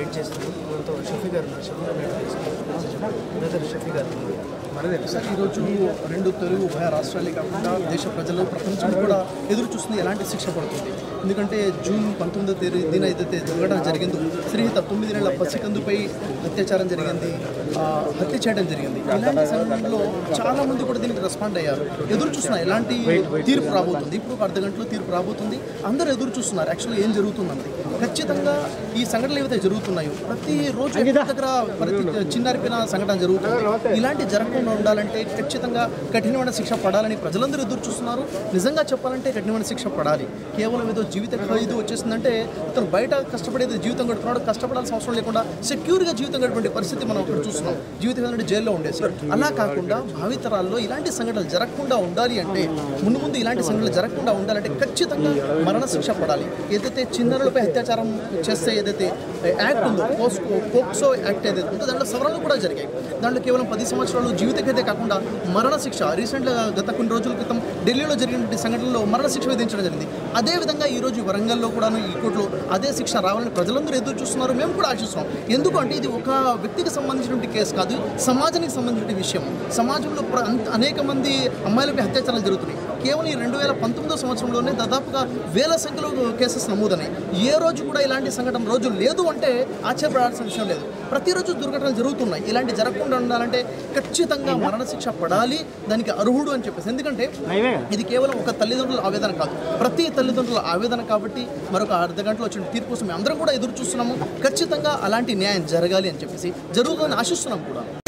Wait చేస్తున్నాం మనతో షఫీ గారు ఉన్నారు షఫీ గారు వెయిట్ చేస్తున్నాం బ్రదర్ షఫీ గారు ఉన్నారు. మనదే సార్ ఈరోజు రెండు తెలుగు ఉభయ రాష్ట్రాలే కాకుండా దేశ ప్రజలు ప్రపంచం కూడా ఎదురు చూస్తుంది ఎలాంటి శిక్ష పడుతుంది ఎందుకంటే జూన్ పంతొమ్మిదో తేదీన ఏదైతే దుర్ఘటన జరిగిందో శ్రీహిత తొమ్మిది నెలల పసికందుపై అత్యాచారం జరిగింది ఆ, హత్య చేయడం జరిగింది ఇలాంటి సమయంలో చాలా మంది కూడా దీనికి రెస్పాండ్ అయ్యారు ఎదురు చూస్తున్నారు ఎలాంటి తీర్పు రాబోతుంది ఇప్పుడు ఒక అర్ధ గంటలో తీర్పు రాబోతుంది అందరూ ఎదురు చూస్తున్నారు యాక్చువల్లీ ఏం జరుగుతుందండి ఖచ్చితంగా ఈ సంఘటనలు ఏవైతే జరుగుతున్నాయో ప్రతి రోజు ఎక్కడి దగ్గర ప్రతి చిన్నారిపోయిన సంఘటన జరుగుతుంది ఇలాంటి జరగకుండా ఉండాలంటే ఖచ్చితంగా కఠినమైన శిక్ష పడాలని ప్రజలందరూ ఎదురు చూస్తున్నారు నిజంగా చెప్పాలంటే కఠినమైన శిక్ష పడాలి కేవలం ఏదో జీవిత ఖైదు వచ్చేసిందంటే అతను బయట కష్టపడేది జీవితం గడుపుతున్నాడు కష్టపడాల్సిన అవసరం లేకుండా సెక్యూర్గా జీవితం గడిపే పరిస్థితి మనం అక్కడ చూస్తున్నాం జీవిత ఖైదు అంటే జైల్లో ఉండేసి అలా కాకుండా భావితరాల్లో ఇలాంటి సంఘటనలు జరగకుండా ఉండాలి అంటే ముందు ముందు ఇలాంటి సంఘటనలు జరగకుండా ఉండాలంటే ఖచ్చితంగా మరణ శిక్ష పడాలి ఏదైతే చిన్నారులపై అత్యాచారం చేస్తే ఏదైతే యాక్ట్ ఉందో పోస్కో పోక్సో యాక్ట్ ఏదైతే ఉందో దాంట్లో సవరణలు కూడా జరిగాయి దాంట్లో కేవలం పది సంవత్సరాలు జీవితకైతే కాకుండా మరణ శిక్ష రీసెంట్గా గత కొన్ని రోజుల క్రితం ఢిల్లీలో జరిగినటువంటి సంఘటనలో మరణ శిక్ష విధించడం జరిగింది అదేవిధంగా ఈ రోజు వరంగల్లో కూడాను ఈ కోర్టులో అదే శిక్ష రావాలని ప్రజలందరూ ఎదురు చూస్తున్నారు మేము కూడా ఆశిస్తున్నాం ఎందుకంటే ఇది ఒక వ్యక్తికి సంబంధించినటువంటి కేసు కాదు సమాజానికి సంబంధించిన విషయం సమాజంలో ప్ర- అంత- అనేక మంది అమ్మాయిలపై అత్యాచారాలు జరుగుతున్నాయి కేవలం ఈ రెండు వేల పంతొమ్మిదో సంవత్సరంలోనే దాదాపుగా వేల సంఖ్యలో కేసెస్ నమోదన్నాయి ఏ రోజు కూడా ఇలాంటి సంఘటన రోజు లేదు అంటే ఆశ్చర్యపడాల్సిన విషయం లేదు ప్రతిరోజు దుర్ఘటనలు జరుగుతున్నాయి ఇలాంటి జరగకుండా ఉండాలంటే ఖచ్చితంగా మరణశిక్ష పడాలి దానికి అర్హుడు అని చెప్పేసి ఎందుకంటే ఇది కేవలం ఒక తల్లిదండ్రుల ఆవేదన కాదు ప్రతి తల్లిదండ్రుల ఆవేదన కాబట్టి మరొక అర్ధ గంటలో వచ్చిన తీర్పు కోసం మేము అందరం కూడా ఎదురు చూస్తున్నాము ఖచ్చితంగా అలాంటి న్యాయం జరగాలి అని చెప్పేసి జరుగుతుందని ఆశిస్తున్నాం కూడా